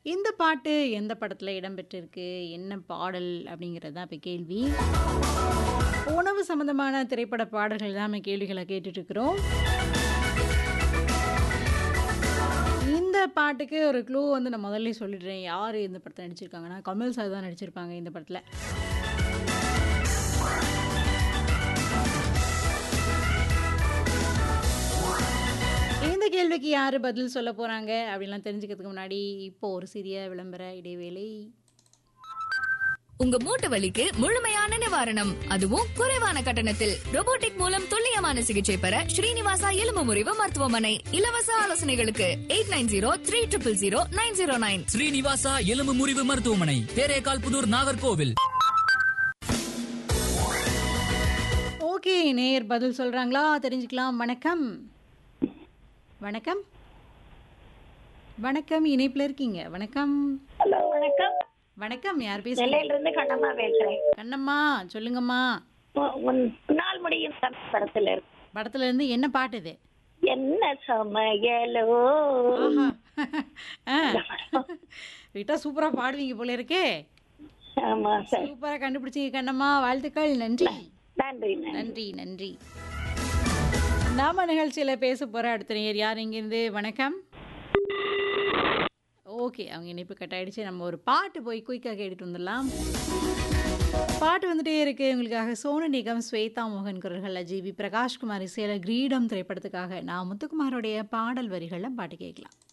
இந்த பாட்டு எந்த படத்துல இடம்பெற்றிருக்கு? என்ன பாடல்? அப்படிங்கிறது தான் இப்ப கேள்வி. உணவு சம்மந்தமான திரைப்பட பாடல்கள் தான் நம்ம கேள்விகள கேட்டுட்டு இருக்கிறோம். இந்த பாட்டுக்கு ஒரு க்ளூ வந்து நான் முதல்லயே சொல்லிடுறேன். யாரு இந்த படத்துல நடிச்சிருக்காங்கன்னா, கமல் சார் தான் நடிச்சிருப்பாங்க இந்த படத்துல. இந்த கேள்விக்கு யாரு பதில் சொல்ல போறாங்க? அப்படின்லாம் தெரிஞ்சுக்கிறதுக்கு முன்னாடி, இப்போ ஒரு சிறிய விளம்பர இடைவேளை. உங்க மூட்டு வலிக்கு முழுமையான நிவாரணம் அதுவும் குறைவான கட்டணத்தில் robotic மூலம் துல்லியமான சிகிச்சை பெற ஸ்ரீனிவாசா எலும்பு முறிவு மருத்துவமனை இலவச ஆலோசனைகளுக்கு eight nine zero three triple zero nine zero nine Srinivasa எலும்பு முறிவு மருத்துவமனை தேரேகால் புதூர் நாகர்கோவில் ஓகே. நேயர் பதில் சொல்றாங்களா? தெரிஞ்சுக்கலாம். வணக்கம். வணக்கம். வணக்கம். இணைப்புல இருக்கீங்க. வணக்கம். ஹலோ வணக்கம் வணக்கம். யார் பேசுறீங்க? நெல்லையில இருந்து கண்ணம்மா பேசுறேன் கண்ணம்மா, சொல்லுங்கம்மா. உ- உன் முன்னால் முடியும் தமிழ் படத்துல இருக்கு படத்துல இருந்து என்ன பாட்டு இது? என்ன சமையலோ ஆஹா. ஆ. விட்டா சூப்பரா பாடுவீங்க போல இருக்கே. ஆமா சார் சூப்பரா கண்டுபிடிச்சீங்க கண்ணம்மா. வாழ்த்துக்கள். நன்றி. நன்றி நன்றி நன்றி, நன்றி. நாம நிகழ்ச்சியில பேச போற அடுத்த நேயர் யார் இங்கிருந்து? வணக்கம். ஓகே. அவங்க இணைப்பு கட் ஆயிடுச்சு. நம்ம ஒரு பாட்டு போய் குயிக்கா கேட்டுட்டு வந்துடலாம். பாட்டு வந்துட்டே இருக்கு உங்களுக்காக சோனு நிகம், ஸ்வேதா மோகன் குரல்கள்ல ஜி.வி. பிரகாஷ்குமார் இசையில கிரீடம் திரைப்படத்துக்காக நான் முத்துக்குமாரோடைய பாடல் வரிகள்ல பாட்டு கேட்கலாம்.